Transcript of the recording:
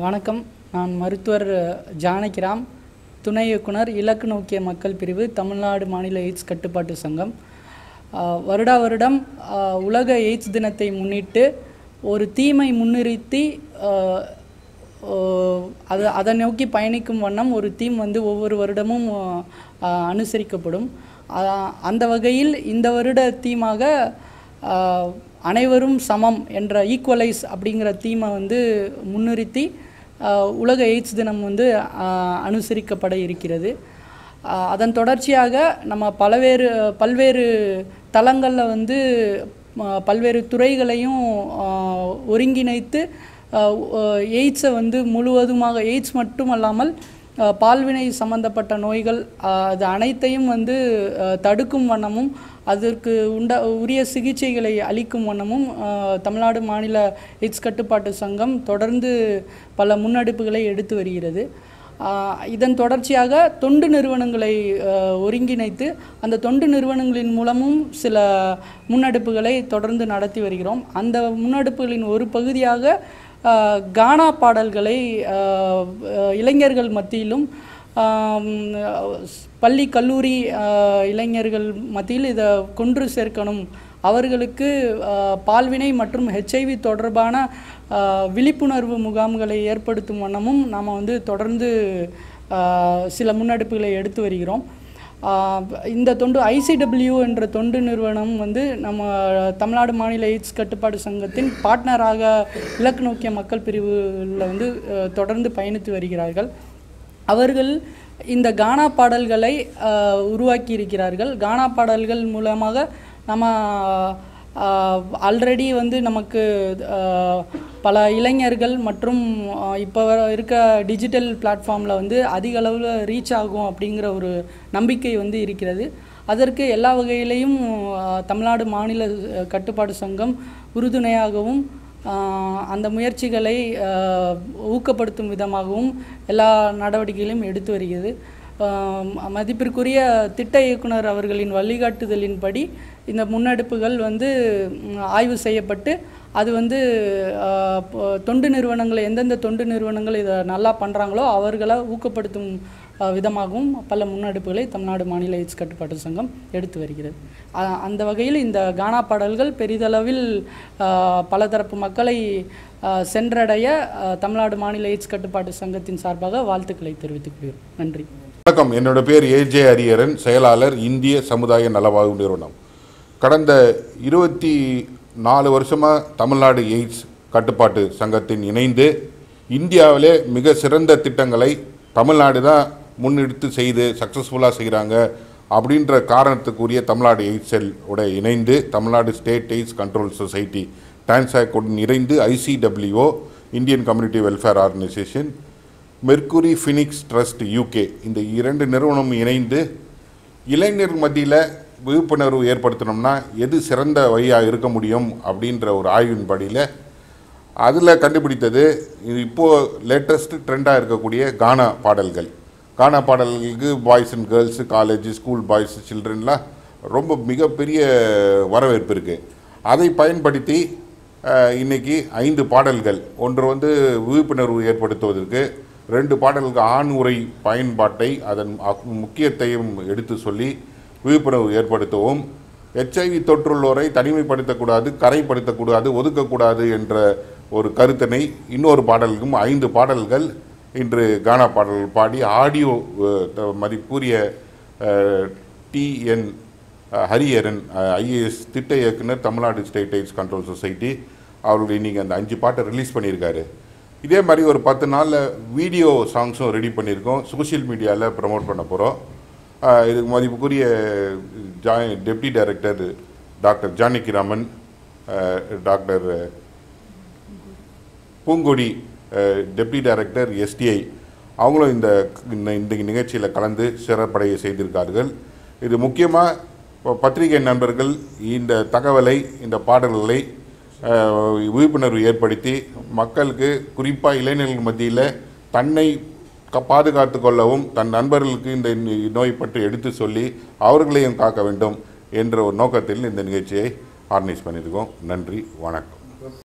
வணக்கம் நான் மருத்துவர் ஜானகிராம் துணை இயக்குனர் இலக்கு நோக்கிய மக்கள் பிரிவு தமிழ்நாடு மாநில எய்ட்ஸ் கட்டுப்பாட்டு சங்கம் ஆஹ் வருடா வருடம் ஆஹ் உலக எய்ட்ஸ் தினத்தை முன்னிட்டு ஒரு தீமை முன்னிறுத்தி ஆஹ் ஆஹ் அது அதை நோக்கி பயணிக்கும் வண்ணம் ஒரு தீம் வந்து ஒவ்வொரு வருடமும் ஆஹ் அனுசரிக்கப்படும் ஆஹ் அந்த வகையில் இந்த வருட தீமாக ஆஹ் அனைவரும் சமம் என்ற ஈக்குவலைஸ் அப்படிங்கிற தீமை வந்து முன்னிறுத்தி ஆஹ் உலக எய்ட்ஸ் தினம் வந்து ஆஹ் அனுசரிக்கப்பட இருக்கிறது ஆஹ் அதன் தொடர்ச்சியாக நம்ம பலவேறு பல்வேறு தளங்களில் வந்து ம- பல்வேறு துறைகளையும் ஆஹ் ஒருங்கிணைத்து எய்ட்ஸை வந்து முழுவதுமாக எய்ட்ஸ் மட்டுமல்லாமல் ஆஹ் பால்வினை சம்பந்தப்பட்ட நோய்கள் ஆஹ் அது அனைத்தையும் வந்து ஆஹ் தடுக்கும் வண்ணமும் அதற்கு உண்ட உரிய சிகிச்சைகளை அளிக்கும் வண்ணமும் ஆஹ் தமிழ்நாடு மாநில எய்ட்ஸ் கட்டுப்பாட்டு சங்கம் தொடர்ந்து பல முன்னெடுப்புகளை எடுத்து வருகிறது ஆஹ் இதன் தொடர்ச்சியாக தொண்டு நிறுவனங்களை ஆஹ் ஒருங்கிணைத்து அந்த தொண்டு நிறுவனங்களின் மூலமும் சில முன்னெடுப்புகளை தொடர்ந்து நடத்தி வருகிறோம் அந்த முன்னெடுப்புகளின் ஒரு பகுதியாக ஆஹ் கானா பாடல்களை ஆஹ் ஆஹ் இளைஞர்கள் மத்தியிலும் ஆம், பள்ளி கல்லூரி ஆஹ் இளைஞர்கள் மத்தியில் இதை கொன்று சேர்க்கணும் அவர்களுக்கு ஆஹ் பால்வினை மற்றும் ஹெச்ஐவி தொடர்பான ஆஹ் விழிப்புணர்வு முகாம்களை ஏற்படுத்தும் வண்ணமும் நாம் வந்து தொடர்ந்து ஆஹ் சில முன்னெடுப்புகளை எடுத்து வருகிறோம் ஆஹ் இந்த தொண்டு ஐசிடபிள்யூ என்ற தொண்டு நிறுவனம் வந்து நம்ம தமிழ்நாடு மாநில எய்ட்ஸ் கட்டுப்பாடு சங்கத்தின் பார்ட்னராக இலக்கு நோக்கிய மக்கள் பிரிவில் வந்து ஆஹ் தொடர்ந்து பயணித்து வருகிறார்கள் அவர்கள் இந்த கானா பாடல்களை ஆஹ் உருவாக்கி இருக்கிறார்கள் கானா பாடல்கள் மூலமாக நம்ம ஆல்ரெடி வந்து நமக்கு ஆஹ் பல இளைஞர்கள் மற்றும் ஆஹ் இப்போ இருக்க டிஜிட்டல் பிளாட்ஃபார்மில் வந்து அதிக அளவில் ரீச் ஆகும் அப்படிங்கிற ஒரு நம்பிக்கை வந்து இருக்கிறது அதற்கு எல்லா வகையிலையும் ஆஹ் தமிழ்நாடு மாநில அஹ், கட்டுப்பாடு சங்கம் உறுதுணையாகவும் ஆஹ் அந்த முயற்சிகளை ஆஹ் ஊக்கப்படுத்தும் விதமாகவும் எல்லா நடவடிக்கைகளையும் எடுத்து வருகிறது ஆஹ் ம- மதிப்பிற்குரிய திட்ட இயக்குனர் அவர்களின் வழிகாட்டுதலின்படி இந்த முன்னெடுப்புகள் வந்து ம், ஆய்வு செய்யப்பட்டு அது வந்து ஆஹ் ப- தொண்டு நிறுவனங்கள் எந்தெந்த தொண்டு நிறுவனங்கள் இதை நல்லா பண்ணுறாங்களோ அவர்களை ஊக்கப்படுத்தும் ஆஹ் விதமாகவும் பல முன்னெடுப்புகளை தமிழ்நாடு மாநில எய்ட்ஸ் கட்டுப்பாட்டு சங்கம் எடுத்து வருகிறது ஆஹ் அந்த வகையில் இந்த கானா பாடல்கள் பெரிதளவில் ஆஹ் பலதரப்பு மக்களை ஆஹ் சென்றடைய ஆஹ் தமிழ்நாடு மாநில எய்ட்ஸ் கட்டுப்பாட்டு சங்கத்தின் சார்பாக வாழ்த்துக்களை தெரிவித்துக் கொள்கிறோம் நன்றி வணக்கம் என்னோட பேர் ஏஜே ஹரியரன் செயலாளர் இந்திய சமுதாய நலவாழ்வு நிறுவனம் கடந்த இருபத்தி நாலு வருஷமாக தமிழ்நாடு எய்ட்ஸ் கட்டுப்பாட்டு சங்கத்தின் இணைந்து இந்தியாவிலே மிக சிறந்த திட்டங்களை தமிழ்நாடு தான் முன்னெடுத்து செய்து சக்ஸஸ்ஃபுல்லாக செய்கிறாங்க அப்படின்ற காரணத்துக்குரிய தமிழ்நாடு எய்ட்ஸ் செல் உடைய இணைந்து Tamil Nadu State AIDS Control Society டான்சாக்குடன் இணைந்து ICWO Indian Community Welfare Organisation Mercury Phoenix Trust UK இந்த இரண்டு நிறுவனம் இணைந்து இளைஞர் மத்தியில் விழிப்புணர்வு ஏற்படுத்தணும்னா எது சிறந்த வழியாக இருக்க முடியும் அப்படின்ற ஒரு ஆய்வின்படியில் அதில் கண்டுபிடித்தது இது இப்போது லேட்டஸ்ட் ட்ரெண்டாக இருக்கக்கூடிய கானா பாடல்கள் கானா பாடல்களுக்கு boys and girls college school boys சில்ட்ரன்லாம் ரொம்ப மிகப்பெரிய வரவேற்பு இருக்குது அதை பயன்படுத்தி அஹ், இன்னைக்கு ஐந்து பாடல்கள் ஒன்று வந்து விழிப்புணர்வு ஏற்படுத்துவதற்கு ரெண்டு பாடல்களுக்கு ஆண் உரை பயன்பாட்டை அதன் அக்- முக்கியத்தையும் எடுத்து சொல்லி விழிப்புணர்வு ஏற்படுத்தவும் எச்ஐவி தொற்றுள்ளோரை தனிமைப்படுத்தக்கூடாது கரைப்படுத்தக்கூடாது ஒதுக்கக்கூடாது என்ற ஒரு கருத்தினை இன்னொரு பாடலுக்கும் ஐந்து பாடல்கள் இன்று கானா பாடல்கள் பாடி ஆடியோ அஹ், த- மதிப்புரிய டிஎன் ஹரியரன் ஐஏஎஸ் திட்ட இயக்குனர் Tamil Nadu State AIDS Control Society அவர்கள் இன்னைக்கு அந்த அஞ்சு பாட்டை ரிலீஸ் பண்ணியிருக்காரு இதே மாதிரி ஒரு பத்து நாளில் வீடியோ சாங்ஸும் ரெடி பண்ணியிருக்கோம் சோஷியல் மீடியாவில் ப்ரமோட் பண்ண போகிறோம் இதுக்கு மதிப்புக்குரிய ஜாய் டெப்டி டைரக்டர் டாக்டர் ஜானகிராமன் அஹ், doctor Poongodi deputy director STI அவங்களும் இந்த இந்த இந்த நிகழ்ச்சியில் கலந்து சிறப்படைய செய்திருக்கார்கள் இது முக்கியமாக பத்திரிகை நண்பர்கள் இந்த தகவலை இந்த பாடல்களை அஹ், விழிப்புணர்வு ஏற்படுத்தி மக்களுக்கு குறிப்பாக இளைஞர்கள் மத்தியில் தன்னை க- பாதுகாத்து கொள்ளவும் தன் நண்பர்களுக்கு இந்த நோய் பற்றி எடுத்து சொல்லி அவர்களையும் காக்க வேண்டும் என்ற ஒரு நோக்கத்தில் இந்த நிகழ்ச்சியை ஆர்கனைஸ் பண்ணியிருக்கோம் நன்றி வணக்கம்